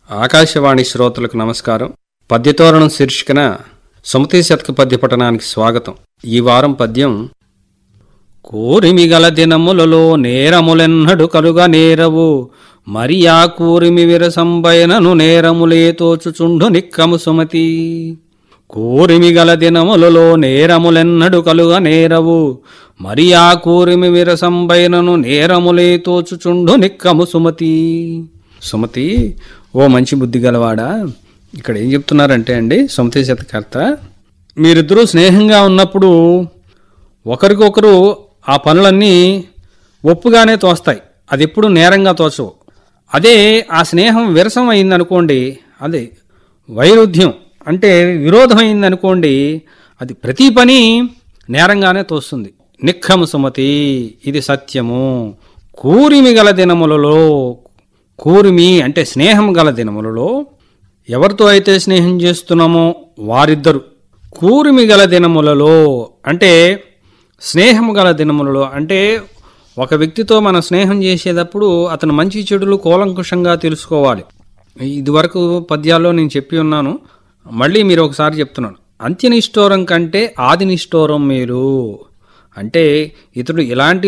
ఆకాశవాణి శ్రోతలకు నమస్కారం పద్యతోరణం శీర్షికన సుమతి శతక పద్య పఠనానికి స్వాగతం ఈ వారం పద్యం కూరిమి గల దినములలో నేరములెన్నడు కలుగా నేరవు మరి ఆ కూరిమి విరసంబైనను నేరములే తోచుచుండు నిక్కము సుమతి కూరిమి గల దినములలో నేరములెన్నడు కలుగా నేరవు మరి ఆ కూరిమి విరసంబైనను నేరములే తోచుచుండు నిక్కము సుమతి సుమతి ఓ మంచి బుద్ధి గలవాడా ఇక్కడ ఏం చెప్తున్నారంటే అండి సుమతి శతకర్త మీరిద్దరూ స్నేహంగా ఉన్నప్పుడు ఒకరికొకరు ఆ పనులన్నీ ఒప్పుగానే తోస్తాయి అది ఎప్పుడు నేరంగా తోచవు అదే ఆ స్నేహం విరసం అయిందనుకోండి అదే వైరుధ్యం అంటే విరోధం అయిందనుకోండి అది ప్రతి పని నేరంగానే తోస్తుంది నిక్కము సుమతి ఇది సత్యము కూరిమి గల దినములలో కూరిమి అంటే స్నేహం గల దినములలో ఎవరితో అయితే స్నేహం చేస్తున్నామో వారిద్దరు కూరిమి గల దినములలో అంటే స్నేహము గల దినములలో అంటే ఒక వ్యక్తితో మనం స్నేహం చేసేటప్పుడు అతను మంచి చెడులు కూలంకుషంగా తెలుసుకోవాలి ఇదివరకు పద్యాల్లో నేను చెప్పి ఉన్నాను మళ్ళీ మీరు ఒకసారి చెప్తున్నాను అంత్యనిష్ఠోరం కంటే ఆది నిష్ఠోరం మేలు అంటే ఇతడు ఎలాంటి